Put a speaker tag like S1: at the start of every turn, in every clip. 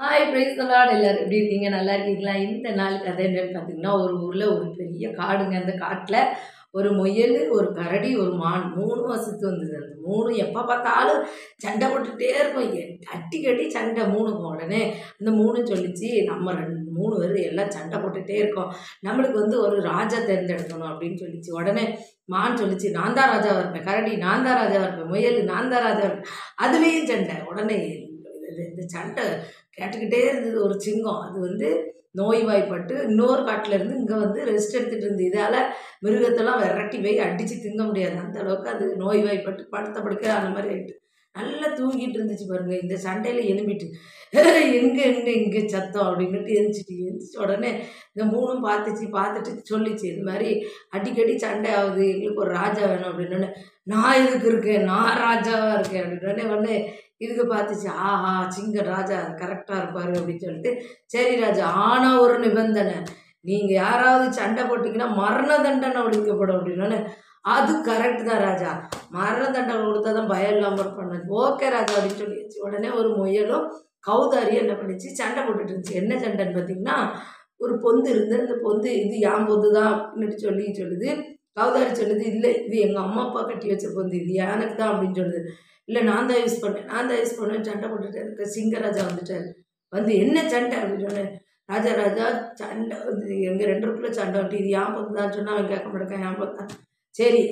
S1: hi price தலாட் எல்லாரும் எப்படி இருக்கீங்க நல்லா இருக்கீங்களா இந்த நாள் கதை என்னன்னு பார்த்தீங்கன்னா ஒரு ஊரில் ஒரு பெரிய காடுங்க அந்த காட்டில் ஒரு முயல் ஒரு கரடி ஒரு மான் மூணு வசத்து வந்தது அந்த மூணு எப்போ பார்த்தாலும் சண்டை போட்டுகிட்டே இருக்கும் எ- கட்டி கட்டி சண்டை மூணுக்கும் உடனே அந்த மூணு சொல்லிச்சு நம்ம ரெண்டு மூணு பேர் எல்லாம் சண்டை போட்டுகிட்டே இருக்கோம் நம்மளுக்கு வந்து ஒரு ராஜா தேர்ந்தெடுக்கணும் அப்படின்னு சொல்லிச்சு உடனே மான் சொல்லிச்சு நான் தான் ராஜாவாக இருப்பேன் கரடி நான் தான் ராஜாவாக இருப்பேன் முயல் நான் தான் ராஜாவாக இருப்பேன் அதுலேயும் சண்டை உடனே இது- இந்த சண்டை கேட்டுக்கிட்டே இருந்தது ஒரு சிங்கம் அது வந்து நோய்வாய்ப்பட்டு இன்னொரு காட்டுல இருந்து இங்கே வந்து ரெஸ்ட் எடுத்துகிட்டு இருந்தது இதால் மிருகத்தெல்லாம் விரட்டி போய் அடித்து திங்க முடியாது அந்த அளவுக்கு அது நோய்வாய்ப்பட்டு படுத்த படுக்க அந்த மாதிரி ஆயிட்டு நல்லா தூங்கிட்டு இருந்துச்சு பாருங்க இந்த சண்டையில் எழும்பிட்டு எங்கே எங்கே இங்கே சத்தம் அப்படின்னுட்டு எழுந்திச்சிட்டு எழுந்திரிச்ச உடனே இந்த மூணும் பார்த்துச்சு பார்த்துட்டு சொல்லிச்சு இது மாதிரி அடிக்கடி சண்டை ஆகுது எங்களுக்கு ஒரு ராஜா வேணும் அப்படின்னு நான் இதுக்கு இருக்கேன் நான் ராஜாவாக இருக்கேன் அப்படின்னு உடனே இதுக்கு பார்த்துச்சு ஆஹா சிங்க ராஜா கரெக்டாக இருப்பார் அப்படின்னு சொல்லிட்டு சரி ராஜா ஆனால் ஒரு நிபந்தனை நீங்கள் யாராவது சண்டை போட்டிங்கன்னா மரண தண்டனை ஒழிக்கப்படும் அப்படின்னோடனே அது கரெக்ட் தான் ராஜா மரண தண்டனை கொடுத்தா தான் பயம் இல்லாமல் பண்ணது ஓகே ராஜா அப்படின்னு சொல்லிடுச்சு உடனே ஒரு முயலும் கௌதாரியும் என்ன பண்ணிச்சு சண்டை போட்டுட்டு இருந்துச்சு என்ன சண்டைன்னு பார்த்தீங்கன்னா ஒரு பொந்து இருந்து அந்த பொந்து இது என் பொந்து தான் அப்படின்னு சொல்லி சொல்லுது கௌதாரி சொல்லுது இல்லை இது எங்கள் அம்மா அப்பா கட்டி வச்ச பொந்து இது எனக்கு தான் அப்படின்னு சொல்லுது இல்லை நான் தான் யூஸ் பண்ணேன் நான் தான் யூஸ் பண்ணேன் சண்டை போட்டுட்டு இருக்க சிங்கராஜா வந்துட்டார் வந்து என்ன சண்டை அப்படின்னு சொன்னேன் ராஜா ராஜா சண்டை வந்து எங்கள் ரெண்டு பேருக்குள்ள சண்டை வந்துட்டு இது ஏன் பொந்து தான் சொன்னால் அவன் கேட்க மாட்டேன் ஏன் பொந்து தான் சரி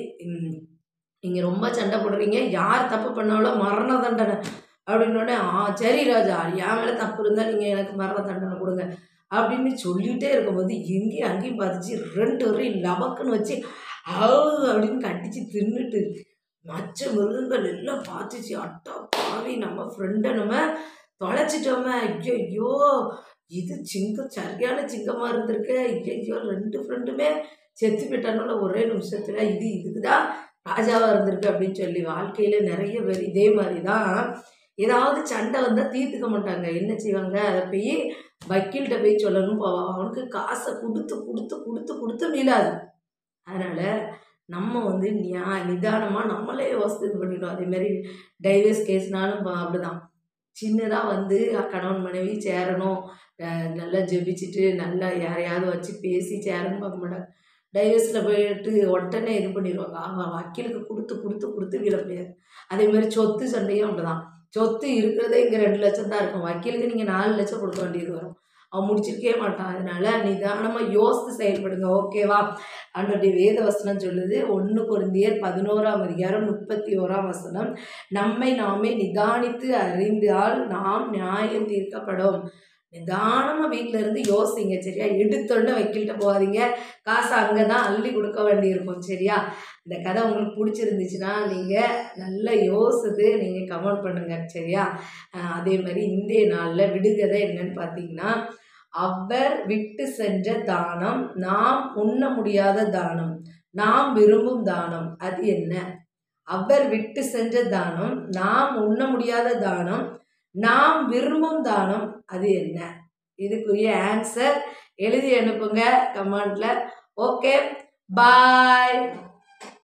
S1: நீங்கள் ரொம்ப சண்டை போடுறீங்க யார் தப்பு பண்ணாலும் மரண தண்டனை அப்படின்னோடனே ஆ சரி ராஜா என் மேலே தப்பு இருந்தால் நீங்கள் எனக்கு மரண தண்டனை கொடுங்க அப்படின்னு சொல்லிகிட்டே இருக்கும்போது எங்கேயும் அங்கேயும் பார்த்துச்சு ரெண்டு வரையும் லபக்குன்னு வச்சு அவு அப்படின்னு கட்டிச்சு தின்னுட்டு மற்ற மிருகங்கள் எல்லாம் பார்த்துச்சு அட்டா பாவி நம்ம ஃப்ரெண்டை நம்ம தொலைச்சிட்டோமே ஐயோ இது சிங்கம் சரியான சிங்கமாக இருந்திருக்கு ஐயோ ரெண்டு ஃப்ரெண்டுமே செத்து போயிட்டானோல ஒரே நிமிஷத்தில் இது இதுக்கு தான் ராஜாவாக இருந்திருக்கு அப்படின்னு சொல்லி வாழ்க்கையில் நிறைய பேர் இதே மாதிரி தான் ஏதாவது சண்டை வந்தால் தீர்த்துக்க மாட்டாங்க என்ன செய்வாங்க அதை போய் வக்கீல்கிட்ட போய் சொல்லணும் போவான் அவனுக்கு காசை கொடுத்து கொடுத்து கொடுத்து கொடுத்து மீளாது அதனால் நம்ம வந்து நியா நிதானமாக நம்மளே யோசித்து இது பண்ணிட்டோம் அதேமாரி டைவர்ஸ் கேஸ்னாலும் ப- அப்படிதான் சின்னதாக வந்து கணவன் மனைவி சேரணும் அஹ் நல்லா ஜெபிச்சுட்டு நல்லா யாரையாவது வச்சு பேசி சேரணும் பார்க்க மாட்டாங்க டைவர்ஸில் போயிட்டு உடனே இது பண்ணிடுவாங்க அவன் வக்கீலுக்கு கொடுத்து கொடுத்து கொடுத்து விட முடியாது அதே மாதிரி சொத்து சண்டையும் அப்படிதான் சொத்து இருக்கிறதே இங்கே ரெண்டு லட்சம் தான் இருக்கும் வக்கீலுக்கு நீங்கள் நாலு லட்சம் கொடுக்க வேண்டியது வரும் அவன் முடிச்சிருக்கவே மாட்டான் அதனால நிதானமாக யோசித்து செயல்படுங்க ஓகேவா அன்றைய வேத வசனம் சொல்லுது ஒன்று குருந்தியர் பதினோராம் அதிகாரம் முப்பத்தி ஓராம் வசனம் நம்மை நாமே நிதானித்து அறிந்தால் நாம் நியாயம் தீர்க்கப்படும் நிதானமாக வீட்டில் இருந்து யோசிங்க சரியா எடுத்தோடனே வக்கீல்கிட்ட போகாதீங்க காசை அங்கே தான் அள்ளி கொடுக்க வேண்டியிருக்கும் சரியா இந்த கதை உங்களுக்கு பிடிச்சிருந்துச்சுன்னா நீங்கள் நல்லா யோசித்து நீங்கள் கமெண்ட் பண்ணுங்கள் சரியா அஹ் அதே மாதிரி இந்திய நாளில் விடுகதை என்னன்னு பார்த்தீங்கன்னா அவர் விட்டு சென்ற தானம் நாம் உண்ண முடியாத தானம் நாம் விரும்பும் தானம் அது என்ன அவர் விட்டு சென்ற தானம் நாம் உண்ண முடியாத தானம் நாம் விரும்பும் தானம் அது என்ன இதுக்குரிய ஆன்சர் எழுதி அனுப்புங்க கமெண்ட்ல ஓகே பாய்